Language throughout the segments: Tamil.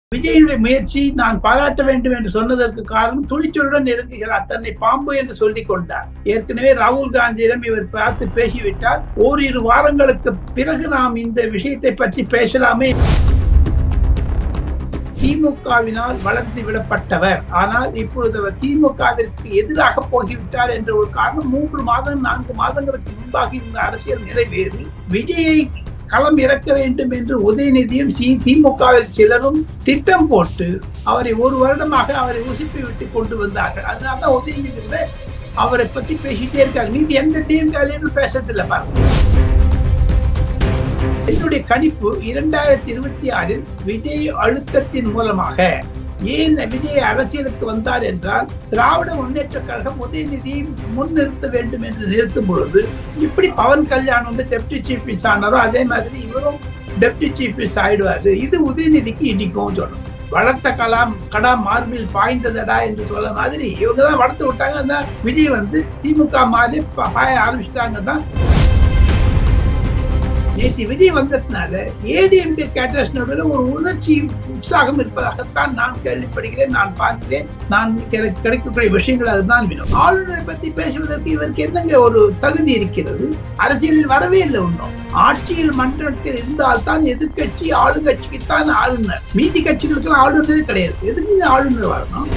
விஜயனுடைய முயற்சி நான் பாராட்ட வேண்டும் என்று சொன்னதற்கு காரணம் துணிச்சலுடன் நெருங்குகிறார் தன்னை பாம்பு என்று சொல்லிக் கொண்டார் ஏற்கனவே ராகுல் காந்தியிடம் இவர் பார்த்து பேசிவிட்டால் ஓரிரு வாரங்களுக்கு பிறகு நாம் இந்த விஷயத்தை பற்றி பேசலாமே திமுகவினால் வளர்த்து விடப்பட்டவர் ஆனால் இப்பொழுது அவர் திமுகவிற்கு எதிராக போகிவிட்டார் என்ற ஒரு காரணம் மூன்று மாதம் நான்கு மாதங்களுக்கு முன்பாக இருந்த அரசியல் நிறைவேறி விஜயை களம் இறக்க வேண்டும் என்று உதயநிதியும் சி திமுகவில் சிலரும் திட்டம் போட்டு அவரை ஒரு வருடமாக அவரை உசுப்பி விட்டு கொண்டு வந்தார்கள் அதனால உதயநிதி கூட அவரை பத்தி பேசிட்டே இருக்காங்க மீதி எந்த டிஎம்காலையும் பேசத்தில்லை பாருங்க என்னுடைய கணிப்பு இரண்டாயிரத்தி இருபத்தி ஆறில் விஜய் அழுத்தத்தின் மூலமாக ஏன் விஜய் அரசியலுக்கு வந்தார் என்றால் திராவிட முன்னேற்ற கழகம் உதயநிதியை முன்னிறுத்த வேண்டும் என்று நிறுத்தும் பொழுது இப்படி பவன் கல்யாண் வந்து டெப்டி சீஃப் மினிஸ்டர் ஆனாரோ அதே மாதிரி இவரும் டெப்டி சீஃப் மினிஸ்டர் ஆயிடுவாரு இது உதயநிதிக்கு இடிக்கும் சொல்லணும் வளர்த்த கலாம் கடா மார்பில் பாய்ந்ததடா என்று சொல்ல மாதிரி இவங்க தான் வளர்த்து விட்டாங்க அந்த விஜய் வந்து திமுக மாதிரி பாய ஆரம்பிச்சிட்டாங்க தான் நேற்று விஜய் வந்ததுனால ஏடிஎம்கே கேட்டர்ஸ்னோட ஒரு உணர்ச்சி உற்சாகம் இருப்பதாகத்தான் நான் கேள்விப்படுகிறேன் நான் பார்க்கிறேன் நான் எனக்கு கிடைக்கக்கூடிய விஷயங்கள் அதுதான் வேணும் ஆளுநரை பத்தி பேசுவதற்கு இவருக்கு என்னங்க ஒரு தகுதி இருக்கிறது அரசியலில் வரவே இல்லை ஒன்றும் ஆட்சியில் மன்றத்தில் இருந்தால் தான் எதிர்கட்சி ஆளுங்கட்சிக்கு தான் ஆளுநர் மீதி கட்சிகளுக்கு ஆளுநரே கிடையாது எதுக்கு ஆளுநர் வரணும்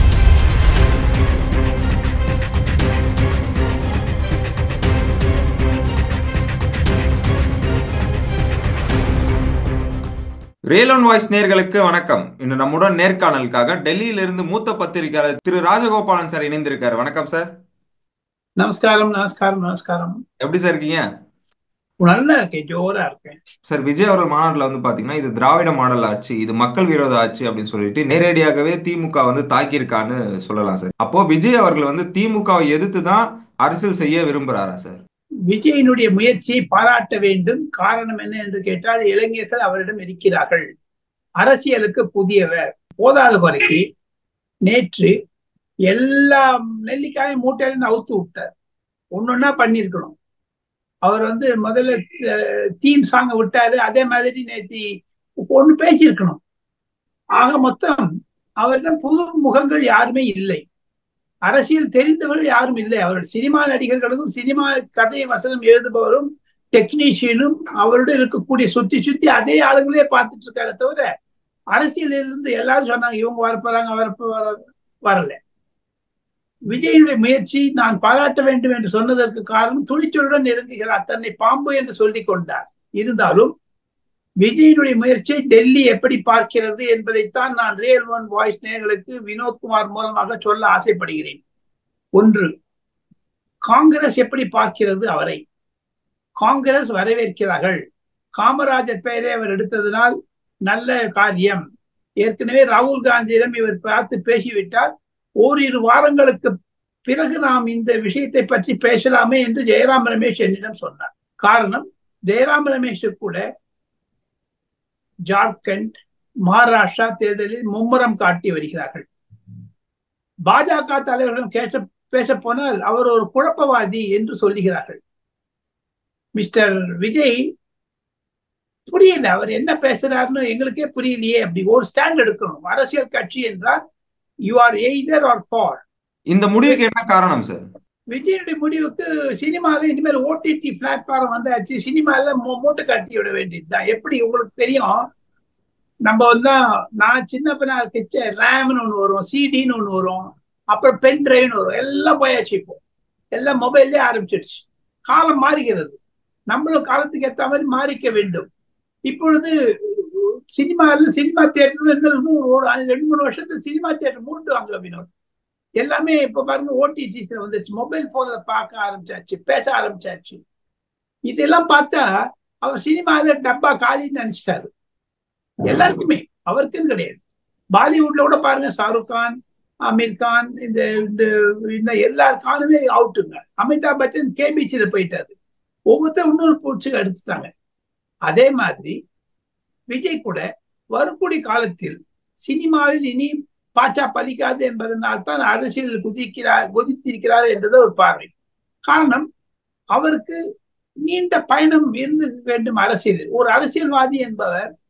ரேலோன் வாய்ஸ் நேர்களுக்கு வணக்கம் இன்று நம்முடன் நேர்காணலுக்காக டெல்லியில இருந்து மூத்த பத்திரிகையாளர் திரு ராஜகோபாலன் சார் இணைந்திருக்காரு வணக்கம் சார் நமஸ்காரம் நமஸ்காரம் நமஸ்காரம் எப்படி சார் இருக்கீங்க நல்லா இருக்கேன் ஜோரா இருக்கேன் சார் விஜய் அவர்கள் மாநாட்டில் வந்து பாத்தீங்கன்னா இது திராவிட மாடல் ஆட்சி இது மக்கள் விரோத ஆட்சி அப்படின்னு சொல்லிட்டு நேரடியாகவே திமுக வந்து தாக்கியிருக்கான்னு சொல்லலாம் சார் அப்போ விஜய் அவர்கள் வந்து திமுகவை எதிர்த்து தான் அரசியல் செய்ய விரும்புறாரா சார் விஜயனுடைய முயற்சியை பாராட்ட வேண்டும் காரணம் என்ன என்று கேட்டால் இளைஞர்கள் அவரிடம் இருக்கிறார்கள் அரசியலுக்கு புதியவர் போதாத குறைக்கு நேற்று எல்லா நெல்லிக்காயும் மூட்டையிலிருந்து அவுத்து விட்டார் ஒன்னொன்னா பண்ணிருக்கணும் அவர் வந்து முதல்ல தீம் சாங்க விட்டாரு அதே மாதிரி நேத்தி ஒண்ணு பேசியிருக்கணும் ஆக மொத்தம் அவரிடம் புது முகங்கள் யாருமே இல்லை அரசியல் தெரிந்தவர்கள் யாரும் இல்லை அவர்கள் சினிமா நடிகர்களுக்கும் சினிமா கதை வசனம் எழுதுபவரும் டெக்னீஷியனும் அவருடன் இருக்கக்கூடிய சுத்தி சுத்தி அதே ஆளுங்களே பார்த்துட்டு இருக்காரு தவிர அரசியலில் இருந்து எல்லாரும் சொன்னாங்க இவங்க வரப்போறாங்க வரப்போ வரல விஜயனுடைய முயற்சி நான் பாராட்ட வேண்டும் என்று சொன்னதற்கு காரணம் துணிச்சலுடன் நெருங்குகிறார் தன்னை பாம்பு என்று சொல்லிக் கொண்டார் இருந்தாலும் விஜயனுடைய முயற்சியை டெல்லி எப்படி பார்க்கிறது என்பதைத்தான் நான் ரியல் ஒன் வாய்ஸ் நேர்களுக்கு வினோத்குமார் மூலமாக சொல்ல ஆசைப்படுகிறேன் ஒன்று காங்கிரஸ் எப்படி பார்க்கிறது அவரை காங்கிரஸ் வரவேற்கிறார்கள் காமராஜர் பெயரை அவர் எடுத்ததனால் நல்ல காரியம் ஏற்கனவே ராகுல் காந்தியிடம் இவர் பார்த்து பேசிவிட்டால் ஓரிரு வாரங்களுக்கு பிறகு நாம் இந்த விஷயத்தை பற்றி பேசலாமே என்று ஜெயராம் ரமேஷ் என்னிடம் சொன்னார் காரணம் ஜெயராம் ரமேஷ் கூட ஜார்க்கண்ட் மகாராஷ்டிரா தேர்தலில் மும்முரம் காட்டி வருகிறார்கள் பாஜக தலைவர்களிடம் கேச பேச போனால் அவர் ஒரு குழப்பவாதி என்று சொல்லுகிறார்கள் மிஸ்டர் விஜய் புரியல அவர் என்ன பேசுறாருன்னு எங்களுக்கே புரியலையே அப்படி ஒரு ஸ்டாண்ட் எடுக்கணும் அரசியல் கட்சி என்றால் you are either or for இந்த முடிவுக்கு என்ன காரணம் சார் விஜயுடைய முடிவுக்கு சினிமால இனிமேல் ஓடிடி பிளாட்ஃபார்ம் வந்தாச்சு சினிமால மூட்டை கட்டி விட வேண்டியதுதான் எப்படி உங்களுக்கு தெரியும் நம்ம வந்து நான் சின்ன பின்னா இருக்க ரேம்னு ஒன்று வரும் சிடின்னு ஒன்று வரும் அப்புறம் பென் டிரைவ்னு வரும் எல்லாம் போயாச்சு இப்போ எல்லாம் மொபைல்லே ஆரம்பிச்சிடுச்சு காலம் மாறுகிறது நம்மளும் காலத்துக்கு ஏற்ற மாதிரி மாறிக்க வேண்டும் இப்பொழுது சினிமாவில் சினிமா தியேட்டர்ல ஒரு ரெண்டு மூணு வருஷத்துல சினிமா தியேட்டர் மூண்டுவாங்க வினோத் எல்லாமே இப்ப பாருங்க ஓடிடி வந்துருச்சு மொபைல் போன்ல பார்க்க ஆரம்பிச்சாச்சு பேச ஆரம்பிச்சாச்சு இதெல்லாம் பார்த்தா அவர் சினிமால டப்பா காலின்னு நினைச்சிட்டாரு எல்லாருக்குமே அவருக்குன்னு கிடையாது பாலிவுட்ல கூட பாருங்க ஷாருக் கான் அமீர் கான் இந்த எல்லா கானுமே அவுட்டுங்க அமிதாப் பச்சன் கே பீச்சில் போயிட்டாரு ஒவ்வொருத்தர் இன்னொரு பூச்சி எடுத்துட்டாங்க அதே மாதிரி விஜய் கூட வரக்கூடிய காலத்தில் சினிமாவில் இனி பாச்சா பலிக்காது என்பதனால் தான் அரசியல் குதிக்கிறார் குதித்திருக்கிறார் என்றது ஒரு பார்வை காரணம் அவருக்கு நீண்ட பயணம் இருந்து வேண்டும் அரசியலில் ஒரு அரசியல்வாதி என்பவர்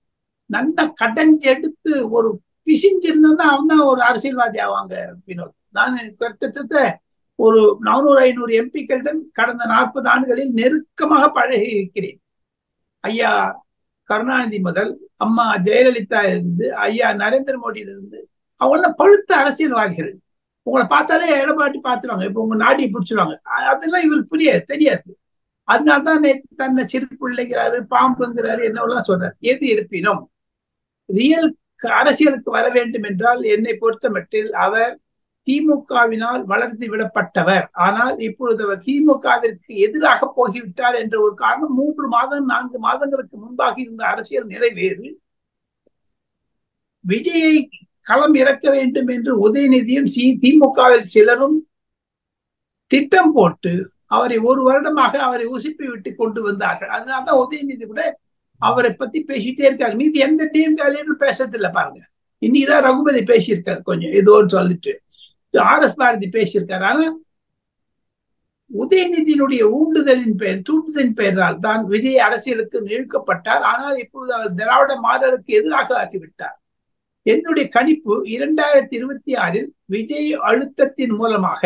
நல்லா கடைஞ்செடுத்து ஒரு பிசிஞ்சிருந்தா அவன் தான் ஒரு அரசியல்வாதி ஆவாங்க வினோத் நான் கிட்டத்தட்ட ஒரு நானூறு ஐநூறு எம்பிக்களிடம் கடந்த நாற்பது ஆண்டுகளில் நெருக்கமாக பழகி இருக்கிறேன் ஐயா கருணாநிதி முதல் அம்மா ஜெயலலிதா இருந்து ஐயா நரேந்திர மோடியிலிருந்து அவங்களாம் பழுத்த அரசியல்வாதிகள் உங்களை பார்த்தாலே இடமாட்டி பார்த்துருவாங்க இப்போ உங்க நாடி பிடிச்சிருவாங்க அதெல்லாம் இவருக்கு புரியாது தெரியாது அதனால்தான் நேற்று தன்னை சிறு பிள்ளைங்கிறாரு பாம்புங்கிறாரு என்னவெல்லாம் சொல்றாரு எது இருப்பினும் ரியல் அரசியலுக்கு வர வேண்டும் என்றால் என்னை பொறுத்த மட்டில் அவர் திமுகவினால் வளர்த்து விடப்பட்டவர் ஆனால் இப்பொழுது அவர் திமுகவிற்கு எதிராக போகிவிட்டார் என்ற ஒரு காரணம் மூன்று மாதம் நான்கு மாதங்களுக்கு முன்பாக இருந்த அரசியல் நிறைவேறு விஜயை களம் இறக்க வேண்டும் என்று உதயநிதியும் சி திமுகவில் சிலரும் திட்டம் போட்டு அவரை ஒரு வருடமாக அவரை உசுப்பி விட்டு கொண்டு வந்தார்கள் அதனால்தான் உதயநிதி கூட அவரை பத்தி பேசிட்டே இருக்காங்க மீதி எந்த டீம் காலையும் பேசுறதில்ல பாருங்க இன்னைக்குதான் ரகுபதி பேசியிருக்காரு கொஞ்சம் ஏதோ சொல்லிட்டு ஆர் எஸ் பாரதி பேசியிருக்காரு ஆனா உதயநிதியினுடைய ஊண்டுதலின் பெயர் தூண்டுதலின் பெயரால் தான் விஜய் அரசியலுக்கு இழுக்கப்பட்டார் ஆனால் இப்பொழுது அவர் திராவிட மாடலுக்கு எதிராக ஆக்கிவிட்டார் என்னுடைய கணிப்பு இரண்டாயிரத்தி இருபத்தி ஆறில் விஜய் அழுத்தத்தின் மூலமாக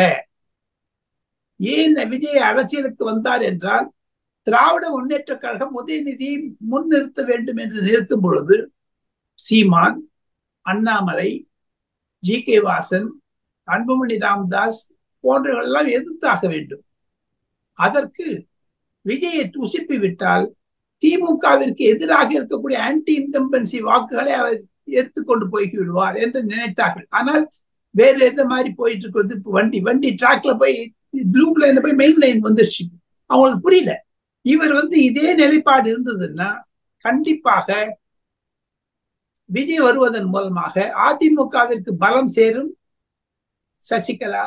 ஏன் விஜய் அரசியலுக்கு வந்தார் என்றால் திராவிட முன்னேற்ற கழகம் உதயநிதியை முன்னிறுத்த வேண்டும் என்று நிறுத்தும் பொழுது சீமான் அண்ணாமலை ஜி கே வாசன் அன்புமணி ராம்தாஸ் போன்றவர்களெல்லாம் எதிர்த்தாக வேண்டும் அதற்கு விஜயை உசுப்பி விட்டால் திமுகவிற்கு எதிராக இருக்கக்கூடிய ஆன்டி இன்கம்பன்சி வாக்குகளை அவர் எடுத்துக்கொண்டு போய் விடுவார் என்று நினைத்தார்கள் ஆனால் வேற எந்த மாதிரி போயிட்டு இருக்கிறது வண்டி வண்டி டிராக்ல போய் ப்ளூ லைன்ல போய் மெயின் லைன் வந்துருச்சு அவங்களுக்கு புரியல இவர் வந்து இதே நிலைப்பாடு இருந்ததுன்னா கண்டிப்பாக விஜய் வருவதன் மூலமாக அதிமுகவிற்கு பலம் சேரும் சசிகலா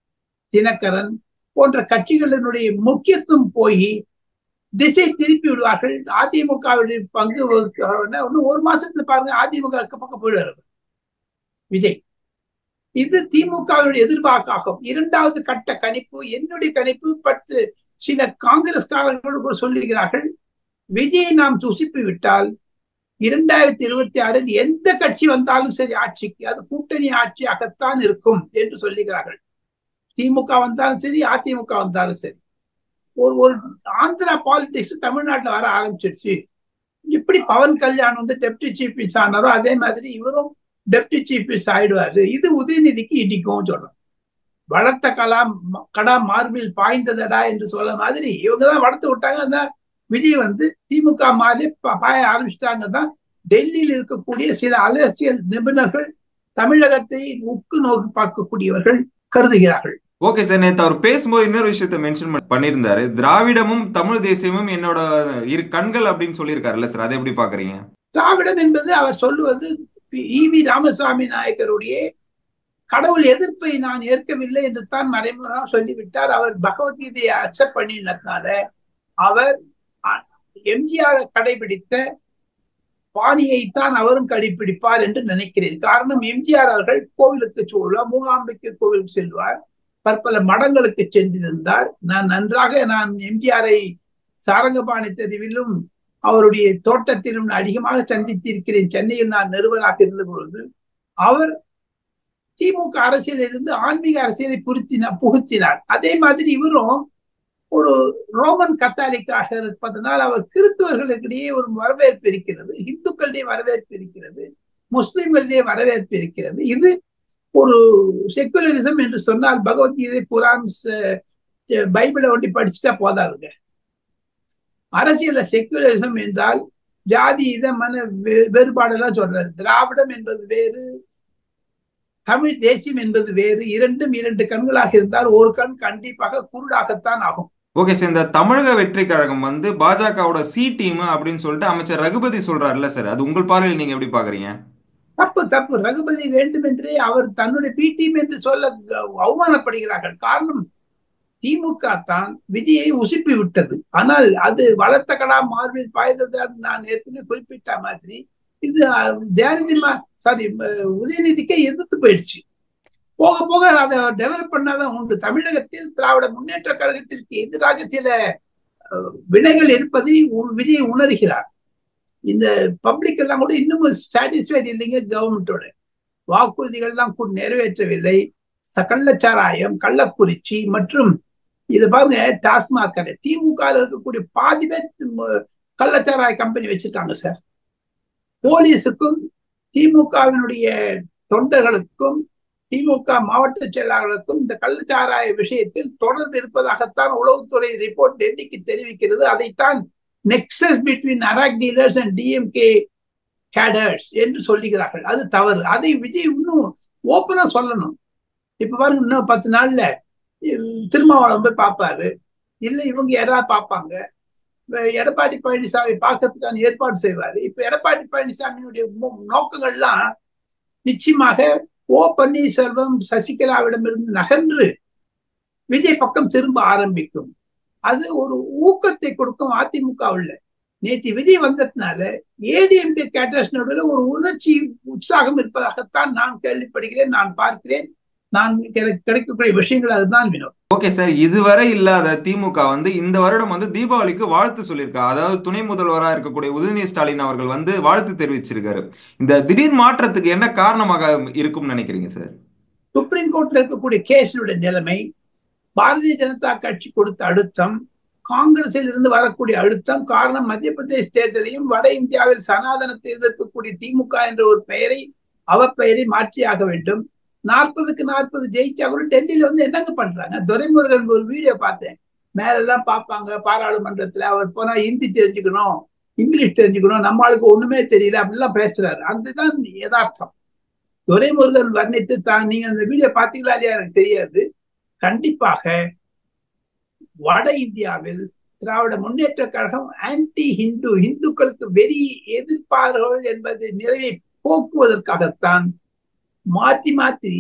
தினகரன் போன்ற கட்சிகளினுடைய முக்கியத்துவம் போய் திசை திருப்பி விடுவார்கள் அதிமுகவுடைய பங்கு இன்னும் ஒரு மாசத்துல பாருங்க அதிமுக பக்கம் போயிடுவார் விஜய் இது திமுகவுடைய எதிர்பார்க்காகும் இரண்டாவது கட்ட கணிப்பு என்னுடைய கணிப்பு பத்து சில காங்கிரஸ்காரர்கள் சொல்லுகிறார்கள் விஜயை நாம் துசிப்பு விட்டால் இரண்டாயிரத்தி இருபத்தி ஆறில் எந்த கட்சி வந்தாலும் சரி ஆட்சிக்கு அது கூட்டணி ஆட்சியாகத்தான் இருக்கும் என்று சொல்லுகிறார்கள் திமுக வந்தாலும் சரி அதிமுக வந்தாலும் சரி ஒரு ஒரு ஆந்திரா பாலிடிக்ஸ் தமிழ்நாட்டில் வர ஆரம்பிச்சிருச்சு எப்படி பவன் கல்யாண் வந்து டெப்டி சீஃப் மினிஸ்டர் ஆனாரோ அதே மாதிரி இவரும் டெப்டி சீஃப் மினிஸ்டர் ஆயிடுவாரு இது உதயநிதிக்கு இடிக்கும் சொல்றோம் வளர்த்த கலா கடா மார்பில் பாய்ந்ததடா என்று சொல்ல மாதிரி இவங்க தான் வளர்த்து விட்டாங்க அந்த விஜய் வந்து திமுக மாதிரி பாய ஆரம்பிச்சிட்டாங்க தான் டெல்லியில் இருக்கக்கூடிய சில அரசியல் நிபுணர்கள் தமிழகத்தை உக்கு நோக்கி பார்க்கக்கூடியவர்கள் கருதுகிறார்கள் ஓகே சார் நேற்று அவர் பேசும்போது இன்னொரு விஷயத்த மென்ஷன் பண்ணியிருந்தாரு திராவிடமும் தமிழ் தேசியமும் என்னோட இரு கண்கள் அப்படின்னு சொல்லியிருக்காருல்ல சார் அதை எப்படி பாக்குறீங்க திராவிடம் என்பது அவர் சொல்லுவது இ வி ராமசாமி நாயக்கருடைய கடவுள் எதிர்ப்பை நான் ஏற்கவில்லை என்று தான் மறைமுகமாக சொல்லிவிட்டார் அவர் பகவத்கீதையை அக்செப்ட் பண்ணினதுனால அவர் எம்ஜிஆர் கடைபிடித்த பாணியைத்தான் அவரும் கடைபிடிப்பார் என்று நினைக்கிறேன் காரணம் எம்ஜிஆர் அவர்கள் கோவிலுக்கு சொல்லுவார் மூகாம்பிக்கு கோவிலுக்கு செல்வார் பற்பல மடங்களுக்கு சென்றிருந்தார் நான் நன்றாக நான் எம்ஜிஆரை சாரங்கபாணி தெருவிலும் அவருடைய தோட்டத்திலும் அதிகமாக சந்தித்திருக்கிறேன் சென்னையில் நான் நிறுவனாக இருந்த பொழுது அவர் திமுக அரசியலில் இருந்து ஆன்மீக அரசியலை புரித்தினார் புகுத்தினார் அதே மாதிரி இவரும் ஒரு ரோமன் கத்தாலிக்காக இருப்பதனால் அவர் கிறிஸ்துவர்களுக்கிடையே ஒரு வரவேற்பு இருக்கிறது இந்துக்களிடையே வரவேற்பு இருக்கிறது முஸ்லிம்களிடையே வரவேற்பு இருக்கிறது இது ஒரு செக்குலரிசம் என்று சொன்னால் பகவத்கீதை குரான் பைபிளை ஒண்டி படிச்சுட்டா போதாதுங்க அரசியல்ல செக்குலரிசம் என்றால் ஜாதி இத மன வேறுபாடெல்லாம் சொல்றாரு திராவிடம் என்பது வேறு தமிழ் தேசியம் என்பது வேறு இரண்டும் இரண்டு கண்களாக இருந்தால் ஒரு கண் கண்டிப்பாக குருடாகத்தான் ஆகும் ஓகே சார் இந்த தமிழக வெற்றி கழகம் வந்து பாஜகவோட சி டீம் அப்படின்னு சொல்லிட்டு அமைச்சர் ரகுபதி சொல்றாருல்ல சார் அது உங்கள் பார்வையில் நீங்க எப்படி பாக்குறீங்க தப்பு தப்பு ரகுபதி வேண்டும் என்றே அவர் தன்னுடைய பி டீம் என்று சொல்ல அவமானப்படுகிறார்கள் காரணம் திமுக தான் விஜயை உசுப்பி விட்டது ஆனால் அது வளர்த்த கடா மார்பில் பாய்ந்ததான் நான் ஏற்கனவே குறிப்பிட்ட மாதிரி இது ஜெயலலிதா சாரி உதயநிதிக்கே எதிர்த்து போயிடுச்சு போக போக அதை டெவலப் பண்ணாதான் உண்டு தமிழகத்தில் திராவிட முன்னேற்ற கழகத்திற்கு எதிராக சில வினைகள் இருப்பதை விஜய் உணர்கிறார் இந்த பப்ளிக் எல்லாம் கூட இன்னும் சாட்டிஸ்ஃபைட் இல்லைங்க கவர்மெண்டோட வாக்குறுதிகள்லாம் கூட நிறைவேற்றவில்லை கள்ளச்சாராயம் கள்ளக்குறிச்சி மற்றும் இது பாருங்க டாஸ்மாக் கடை திமுக இருக்கக்கூடிய பாதி பேர் கள்ளச்சாராய கம்பெனி வச்சிருக்காங்க சார் போலீஸுக்கும் திமுகவினுடைய தொண்டர்களுக்கும் திமுக மாவட்ட செயலாளர்களுக்கும் இந்த கள்ளச்சாராய விஷயத்தில் தொடர்ந்து இருப்பதாகத்தான் உளவுத்துறை ரிப்போர்ட் டெல்லிக்கு தெரிவிக்கிறது அதைத்தான் nexus between arrack dealers and DMK cadres என்று சொல்லுகிறார்கள் அது தவறு அதை விஜய் இன்னும் ஓப்பனா சொல்லணும் இப்ப பாருங்க இன்னும் பத்து நாள்ல திருமாவளம் போய் பார்ப்பாரு இல்லை இவங்க யாராவது பார்ப்பாங்க எடப்பாடி பழனிசாமி பார்க்கறதுக்கான ஏற்பாடு செய்வாரு இப்ப எடப்பாடி பழனிசாமியினுடைய நோக்கங்கள்லாம் நிச்சயமாக ஓ பன்னீர்செல்வம் சசிகலாவிடமிருந்து நகன்று விஜய் பக்கம் திரும்ப ஆரம்பிக்கும் அது ஒரு ஊக்கத்தை கொடுக்கும் அதிமுகவில் நேற்று விஜய் வந்ததுனால ஏடிஎம்கே கேட்டர்ஸ் நடுவில் ஒரு உணர்ச்சி உற்சாகம் இருப்பதாகத்தான் நான் கேள்விப்படுகிறேன் நான் பார்க்கிறேன் நான் கிடைக்கக்கூடிய விஷயங்கள் அதுதான் வினோத் ஓகே சார் இதுவரை இல்லாத திமுக வந்து இந்த வருடம் வந்து தீபாவளிக்கு வாழ்த்து சொல்லியிருக்கா அதாவது துணை முதல்வராக இருக்கக்கூடிய உதயநிதி ஸ்டாலின் அவர்கள் வந்து வாழ்த்து தெரிவிச்சிருக்காரு இந்த திடீர் மாற்றத்துக்கு என்ன காரணமாக இருக்கும்னு நினைக்கிறீங்க சார் சுப்ரீம் கோர்ட்ல இருக்கக்கூடிய கேஸினுடைய நிலைமை பாரதிய ஜனதா கட்சி கொடுத்த அழுத்தம் காங்கிரஸில் இருந்து வரக்கூடிய அழுத்தம் காரணம் மத்திய பிரதேச தேர்தலையும் வட இந்தியாவில் சனாதனத்தை எதிர்க்கக்கூடிய திமுக என்ற ஒரு பெயரை அவப்பெயரை மாற்றியாக வேண்டும் நாற்பதுக்கு நாற்பது ஜெயிச்சா கூட டெல்லியில வந்து என்னங்க பண்றாங்க துரைமுருகன் ஒரு வீடியோ பார்த்தேன் மேலெல்லாம் பார்ப்பாங்க பாராளுமன்றத்துல அவர் போனா ஹிந்தி தெரிஞ்சுக்கணும் இங்கிலீஷ் தெரிஞ்சுக்கணும் நம்மளுக்கு ஒண்ணுமே தெரியல அப்படிலாம் பேசுறாரு அதுதான் யதார்த்தம் துரைமுருகன் வர்ணித்து தான் நீங்க அந்த வீடியோ பார்த்தீங்களா இல்லையா எனக்கு தெரியாது கண்டிப்பாக வட இந்தியாவில் திராவிட முன்னேற்ற கழகம் ஆன்டி ஹிந்து இந்துக்களுக்கு வெறி எதிர்ப்பார்கள் என்பது நிலையை போக்குவதற்காகத்தான் மாத்தி மாத்தி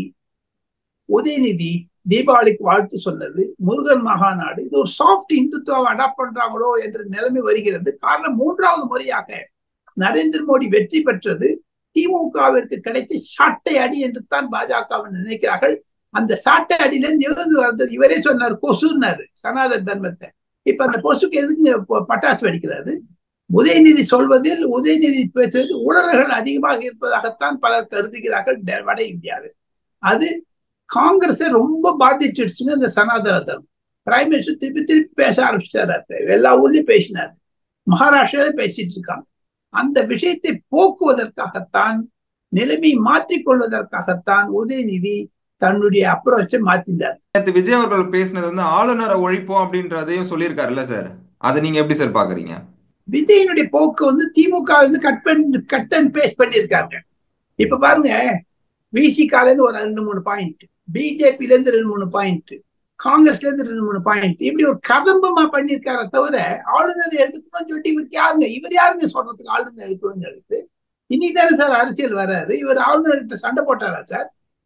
உதயநிதி தீபாவளிக்கு வாழ்த்து சொன்னது முருகன் மகாநாடு இது ஒரு சாஃப்ட் இந்துத்துவம் அடாப்ட் பண்றாங்களோ என்ற நிலைமை வருகிறது காரணம் மூன்றாவது முறையாக நரேந்திர மோடி வெற்றி பெற்றது திமுகவிற்கு கிடைத்த சாட்டை அடி என்று தான் பாஜக நினைக்கிறார்கள் அந்த சாட்டை அடியிலிருந்து எழுந்து வந்தது இவரே சொன்னார் கொசுன்னாரு சனாதன தர்மத்தை இப்ப அந்த கொசுக்கு எதுக்கு பட்டாசு வெடிக்கிறாரு உதயநிதி சொல்வதில் உதயநிதி பேசுவது உணர்வுகள் அதிகமாக இருப்பதாகத்தான் பலர் கருதுகிறார்கள் வட இந்தியாவில் அது காங்கிரஸை ரொம்ப பாதிச்சிடுச்சுங்க இந்த சனாதன தர்மம் பிரைம் மினிஸ்டர் திருப்பி திருப்பி பேச ஆரம்பிச்சாரு எல்லா ஊர்லயும் பேசினாரு மகாராஷ்டிரால பேசிட்டு இருக்காங்க அந்த விஷயத்தை போக்குவதற்காகத்தான் நிலைமை மாற்றிக்கொள்வதற்காகத்தான் உதயநிதி தன்னுடைய அப்ரோச்சை மாத்தினார் நேற்று விஜய் அவர்கள் பேசினது வந்து ஆளுநரை ஒழிப்போம் அப்படின்றதையும் சொல்லியிருக்காருல்ல சார் அதை நீங்க எப்படி சார் பாக்குறீங்க விஜயனுடைய போக்கு வந்து திமுக வந்து கட் பண்ணி கட் அண்ட் பேஸ்ட் பண்ணியிருக்காங்க இப்ப பாருங்க விசிகால இருந்து ஒரு ரெண்டு மூணு பாயிண்ட் பிஜேபில இருந்து ரெண்டு மூணு பாயிண்ட் காங்கிரஸ்ல இருந்து ரெண்டு மூணு பாயிண்ட் இப்படி ஒரு கதம்பமா பண்ணியிருக்கார தவிர ஆளுநர் எடுத்துக்கணும்னு சொல்லிட்டு இவருக்கு யாருங்க இவர் யாருங்க சொல்றதுக்கு ஆளுநர் எடுக்கணும்னு எடுத்து இன்னைக்கு தானே சார் அரசியல் வராரு இவர் ஆளுநர்கிட்ட சண்டை போட்டாரா சார்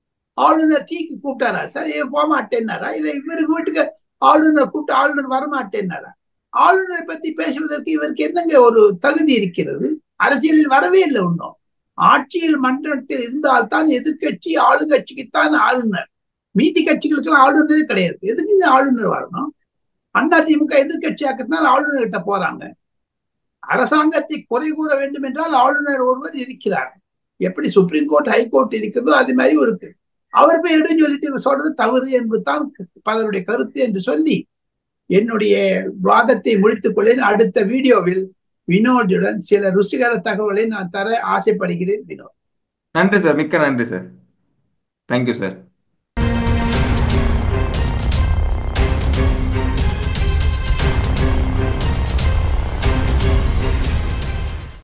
ஆளுநர் டீக்கு கூப்பிட்டாரா சார் ஏன் போக மாட்டேன்னாரா இல்ல இவருக்கு வீட்டுக்கு ஆளுநர் கூப்பிட்டு ஆளுநர் வரமாட்டேன்னாரா ஆளுநரை பத்தி பேசுவதற்கு இவருக்கு என்னங்க ஒரு தகுதி இருக்கிறது அரசியலில் வரவே இல்லை ஒன்றும் ஆட்சியில் மன்றத்தில் இருந்தால்தான் எதிர்கட்சி ஆளுங்கட்சிக்குத்தான் ஆளுநர் மீதி கட்சிகளுக்கெல்லாம் ஆளுநரே கிடையாது எதுக்குங்க ஆளுநர் வரணும் அண்ணா திமுக எதிர்கட்சியாக்கத்தான் ஆளுநர் கிட்ட போறாங்க அரசாங்கத்தை குறை கூற வேண்டும் என்றால் ஆளுநர் ஒருவர் இருக்கிறார் எப்படி சுப்ரீம் கோர்ட் ஹைகோர்ட் இருக்கிறதோ அது மாதிரி இருக்கு அவர் போய் எடுன்னு சொல்லிட்டு சொல்றது தவறு என்பதுதான் பலருடைய கருத்து என்று சொல்லி என்னுடைய வாதத்தை முடித்துக் கொள்ளேன் அடுத்த வீடியோவில் வினோதுடன் சில ருசிகர தகவலை நான் தர ஆசைப்படுகிறேன் வினோத் நன்றி சார் மிக்க நன்றி சார் தேங்க்யூ சார்